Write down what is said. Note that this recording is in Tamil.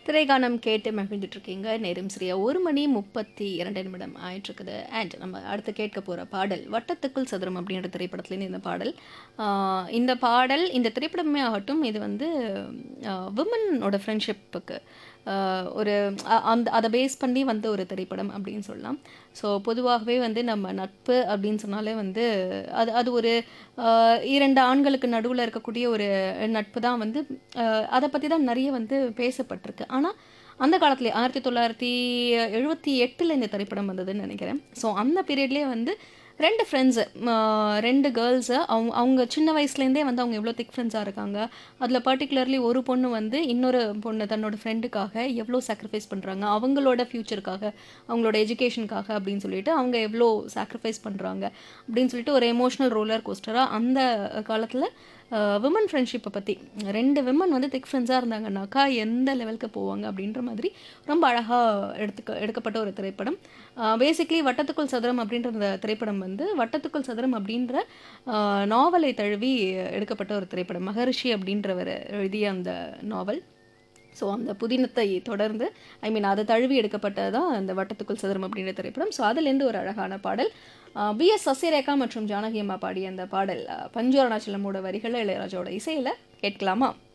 திரைகானம் கேட்டு மகிழ்ந்துட்டு இருக்கீங்க நேரம் சரியா ஒரு மணி முப்பத்தி இரண்டு நிமிடம் ஆயிட்டு இருக்குது அண்ட் நம்ம அடுத்து கேட்க போகிற பாடல் வட்டத்துக்குள் சதுரம் அப்படின்ற திரைப்படத்துலேருந்து இந்த பாடல் ஆஹ் இந்த பாடல் இந்த திரைப்படமே ஆகட்டும் இது வந்து விமனோட ஃப்ரெண்ட்ஷிப்புக்கு ஒரு அ- அந்த அதை பேஸ் பண்ணி வந்த ஒரு திரைப்படம் அப்படின்னு சொல்லலாம் ஸோ பொதுவாகவே வந்து நம்ம நட்பு அப்படின்னு சொன்னாலே வந்து அது அது ஒரு ஆஹ் இரண்டு ஆண்களுக்கு நடுவில் இருக்கக்கூடிய ஒரு நட்பு தான் வந்து ஆஹ் அதை பற்றி தான் நிறைய வந்து பேசப்பட்டிருக்கு ஆனால் அந்த காலத்துல ஆயிரத்தி தொள்ளாயிரத்தி எழுபத்தி எட்டில் இந்த திரைப்படம் வந்ததுன்னு நினைக்கிறேன் ஸோ அந்த பீரியட்லேயே வந்து ரெண்டு ஃப்ரெண்ட்ஸு ரெண்டு கேர்ள்ஸு அவங்க அவங்க சின்ன வயசுலேருந்தே வந்து அவங்க எவ்வளோ திக் ஃப்ரெண்ட்ஸாக இருக்காங்க அதில் பர்டிகுலர்லி ஒரு பொண்ணு வந்து இன்னொரு பொண்ணு தன்னோட ஃப்ரெண்டுக்காக எவ்வளோ சாக்ரிஃபைஸ் பண்ணுறாங்க அவங்களோட ஃப்யூச்சருக்காக அவங்களோட எஜுகேஷனுக்காக அப்படின்னு சொல்லிட்டு அவங்க எவ்வளோ சாக்ரிஃபைஸ் பண்ணுறாங்க அப்படின்னு சொல்லிட்டு ஒரு எமோஷ்னல் ரோலர் கோஸ்டராக அந்த காலத்தில் விமன் ஃப்ரெண்ட்ஷிப்பை பற்றி ரெண்டு விமன் வந்து திக் ஃப்ரெண்ட்ஸாக இருந்தாங்கன்னாக்கா எந்த லெவலுக்கு போவாங்க அப்படின்ற மாதிரி ரொம்ப அழகாக எடுத்துக்க எடுக்கப்பட்ட ஒரு திரைப்படம் பேசிக்லி வட்டத்துக்குள் சதுரம் அப்படின்ற அந்த திரைப்படம் வந்து வட்டத்துக்குள் சதுரம் அப்படின்ற ஆஹ், நாவலை தழுவி எடுக்கப்பட்ட ஒரு திரைப்படம் மகரிஷி அப்படின்றவர் எழுதிய அந்த நாவல் ஸோ அந்த புதினத்தை தொடர்ந்து ஐ மீன் அதை தழுவி எடுக்கப்பட்டது தான் அந்த வட்டத்துக்குள் சதுரம் அப்படின்ற திரைப்படம் ஸோ அதுலேருந்து ஒரு அழகான பாடல் பி எஸ் சசிரேகா மற்றும் ஜானகி அம்மா பாடிய அந்த பாடல் அஹ், பஞ்சு அருணாச்சலமோட வரிகளை இளையராஜாவோட இசையில் கேட்கலாமா